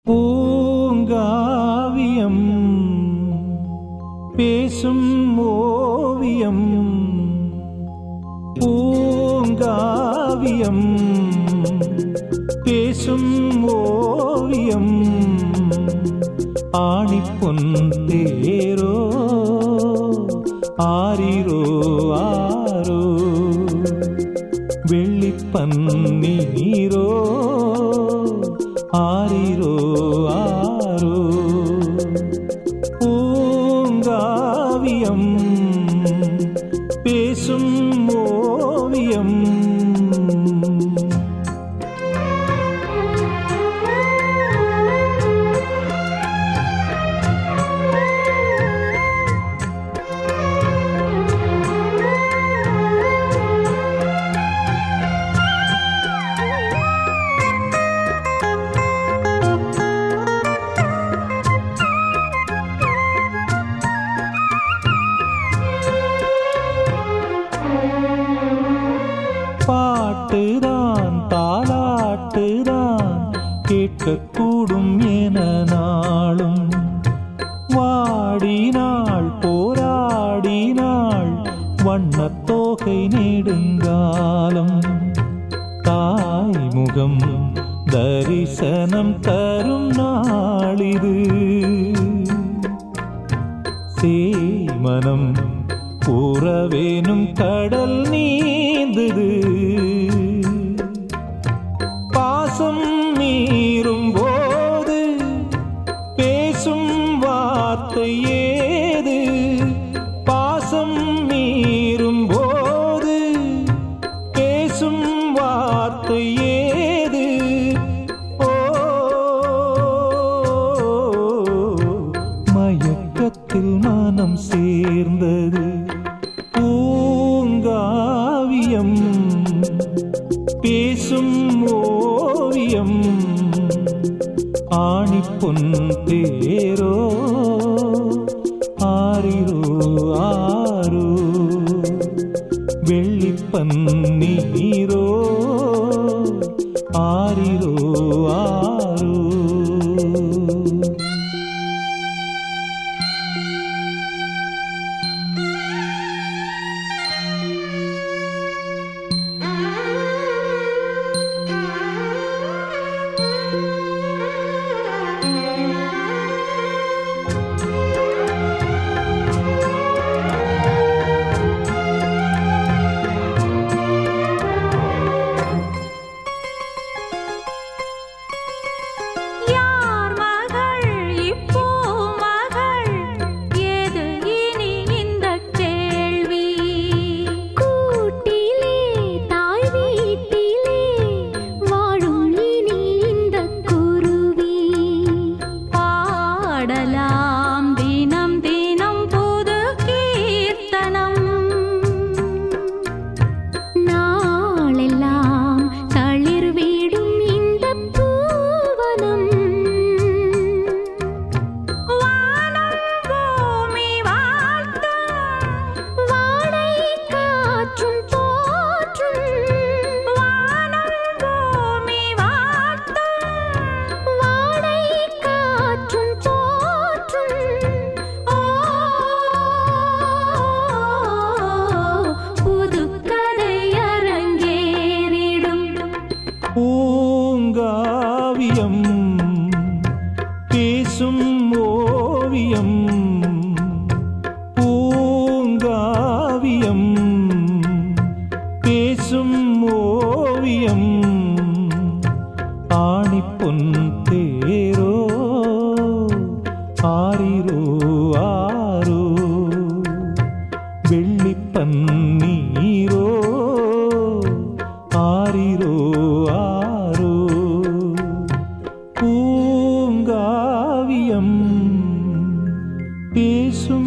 பூங்காவியம் பேசும் ஓவியம் பூங்காவியம் பேசும் ஓவியம் ஆணிப்பொன் தேரோ ஆரிரோ ஆரோ வெள்ளிப்பன்னீரோ ஆரிரோ ஆரோ பூங்காவியம் பேசும் ஓவியம் பாட்டுதான் தாலாட்டுதான் கேட்கக்கூடும் என நாளும் வாடினாள் போராடினாள் வண்ணத்தோகை நெடுங்காலம் தாய்முகம் தரிசனம் தரும் நாளிது சேமனம் உறவேனும் கடல் நீந்தது பாசம் மீறும் போது பேசும் வார்த்தை ஏது பாசம் மீறும் போது பேசும் வார்த்தை ஏது ஓ மயக்கத்தில் மனம் சேர்ந்தது பூங்காவியம் பேசும் ஓவியம் ஆணிப்பொன் தேரோ ஆரிரோ ஆரோ வெள்ளிப்பன்னீரோ ஆரிரோ ஆரோ யார் மகள் இப்போ மகள் ஏது இனி இந்த கேள்வி கூட்டிலே தாய் வீட்டிலே வாழும் இனி இந்த குருவி பாடலாம் தினம் தினம் புது கீர்த்தனம் நாளெல்லாம் தளிர் வீடும் இந்த பூவனம் வானம் பூமி வாழ்த்தும் வாடை காற்றும் போற்றும் வானம் பூமி வாழ்த்தும் வாடை காற்றும் போற்றும் ஓ புதுக்கதை அரங்கேறிடும் பூங்காவியம் பேசும் ஓவியம் பூங்காவியம் பேசும் ஓவியம் ஆணிப்பொன் தேரோ ஆரிரோ ஆரோ வெள்ளிப்பன்னீரோ ஆரிரோ ஆரோ பூங்காவியம் பேசும்